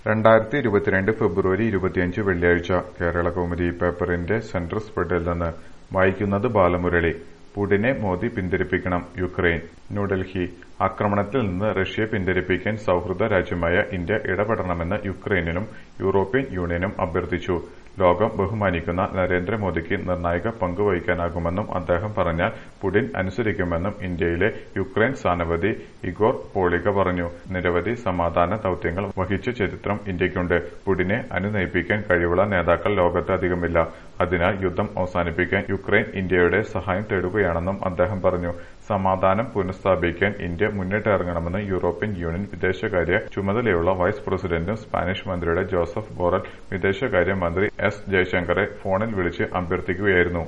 രണ്ടായിരത്തി ഇരുപത്തിരണ്ട് ഫെബ്രുവരി ഇരുപത്തിയഞ്ച് വെള്ളിയാഴ്ച കേരള കൗമുദി പേപ്പറിന്റെ സെൻട്രൽ സ്പ്രെഡിൽ നിന്ന് വായിക്കുന്നത് ബാലമുരളി പുടിനെ മോദി പിന്തിരിപ്പിക്കണം യുക്രൈൻ ന്യൂഡൽഹി ആക്രമണത്തിൽ നിന്ന് റഷ്യയെ പിന്തിരിപ്പിക്കാൻ സൗഹൃദ രാജ്യമായ ഇന്ത്യ ഇടപെടണമെന്ന് യുക്രൈനും യൂറോപ്യൻ യൂണിയനും അഭ്യർത്ഥിച്ചു ലോകം ബഹുമാനിക്കുന്ന നരേന്ദ്രമോദിക്ക് നിർണായക പങ്ക് വഹിക്കാനാകുമെന്നും അദ്ദേഹം പറഞ്ഞാൽ പുടിൻ അനുസരിക്കുമെന്നും ഇന്ത്യയിലെ യുക്രൈൻ സ്ഥാനപതി ഇഗോർ പോളിക പറഞ്ഞു നിരവധി സമാധാന ദൌത്യങ്ങൾ വഹിച്ച ചരിത്രം ഇന്ത്യയ്ക്കുണ്ട് പുടിനെ അനുനയിപ്പിക്കാൻ കഴിവുള്ള നേതാക്കൾ ലോകത്ത് അധികമില്ല അതിനാൽ യുദ്ധം അവസാനിപ്പിക്കാൻ യുക്രൈൻ ഇന്ത്യയുടെ സഹായം തേടുകയാണെന്നും അദ്ദേഹം പറഞ്ഞു സമാധാനം പുനഃസ്ഥാപിക്കാൻ ഇന്ത്യ മുന്നിട്ടിറങ്ങണമെന്ന് യൂറോപ്യൻ യൂണിയൻ വിദേശകാര്യ ചുമതലയുള്ള വൈസ് പ്രസിഡന്റും സ്പാനിഷ് മന്ത്രിയുടെ ജോസഫ് ബോറൽ വിദേശകാര്യ മന്ത്രി എസ് ജയശങ്കറെ ഫോണിൽ വിളിച്ച് അഭ്യർത്ഥിക്കുകയായിരുന്നു